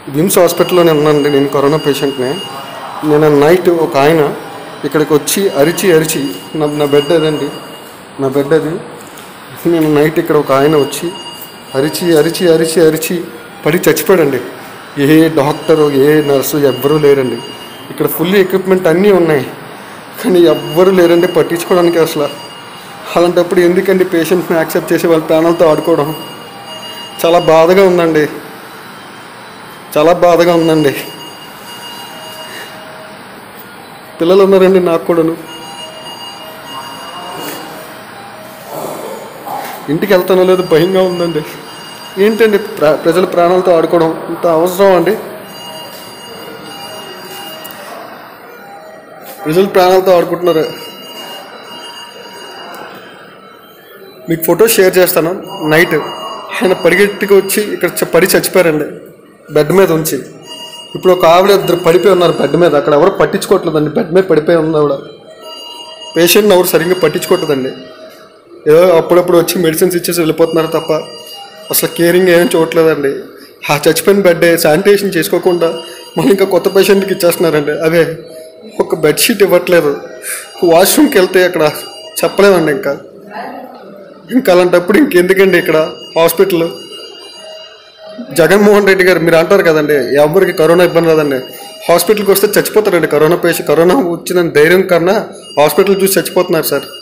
VIMS హాస్పిటల్లోనే ఉన్నానండి నేను కరోనా పేషెంట్ని నేను నైట్ ఒక ఆయన ఇక్కడికి వచ్చి అరిచి అరిచి నా నా బెడ్ అదండి నా బెడ్ అది నేను నైట్ ఇక్కడ ఒక ఆయన వచ్చి అరిచి అరిచి అరిచి అరిచి పడి చచ్చిపోయాడండి ఏ డాక్టరు ఏ నర్సు ఎవ్వరూ లేరండి ఇక్కడ ఫుల్ ఎక్విప్మెంట్ అన్నీ ఉన్నాయి కానీ ఎవ్వరూ లేరండి పట్టించుకోవడానికి అసలు అలాంటప్పుడు ఎందుకండి పేషెంట్ని యాక్సెప్ట్ చేసి వాళ్ళ ప్రాణాలతో ఆడుకోవడం చాలా బాధగా ఉందండి చాలా బాధగా ఉందండి పిల్లలు ఉన్నారండి నాకు కూడాను ఇంటికి వెళ్తానో లేదో భయంగా ఉందండి ఏంటండి ప్ర- ప్రజల ప్రాణాలతో ఆడుకోవడం ఇంత అవసరం అండి ప్రజలు ప్రాణాలతో ఆడుకుంటున్నారు మీకు ఫోటో షేర్ చేస్తాను నైట్ ఆయన పరిగెట్టుకు వచ్చి ఇక్కడ చ- పడి చచ్చిపోయారండి బెడ్ మీద ఉంచి ఇప్పుడు ఒక ఆవిడ ఇద్దరు పడిపోయి ఉన్నారు బెడ్ మీద అక్కడ ఎవరు పట్టించుకోవట్లేదండి బెడ్ మీద పడిపోయి ఉంది ఆవిడ పేషెంట్ని ఎవరు సరిగ్గా పట్టించుకోవట్లేదండి ఏదో అప్పుడప్పుడు వచ్చి మెడిసిన్స్ ఇచ్చేసి వెళ్ళిపోతున్నారు తప్ప అసలు కేరింగ్ ఏం చూడట్లేదండి ఆ చచ్చిపోయిన బెడ్ శానిటేషన్ చేసుకోకుండా మళ్ళీ ఇంకా కొత్త పేషెంట్కి ఇచ్చేస్తున్నారండి అదే ఒక బెడ్షీట్ ఇవ్వట్లేదు వాష్రూమ్కి వెళ్తే అక్కడ చెప్పలేమండి ఇంకా ఇంకా అలాంటప్పుడు ఇంకెందుకండి ఇక్కడ హాస్పిటల్ జగన్మోహన్ రెడ్డి గారు మీరు అంటారు కదండి ఎవరికి కరోనా ఇబ్బంది రాదండి హాస్పిటల్కి వస్తే చచ్చిపోతారండి కరోనా పేషెంట్ కరోనా వచ్చిన ధైర్యం కన్నా హాస్పిటల్ చూసి చచ్చిపోతున్నారు సార్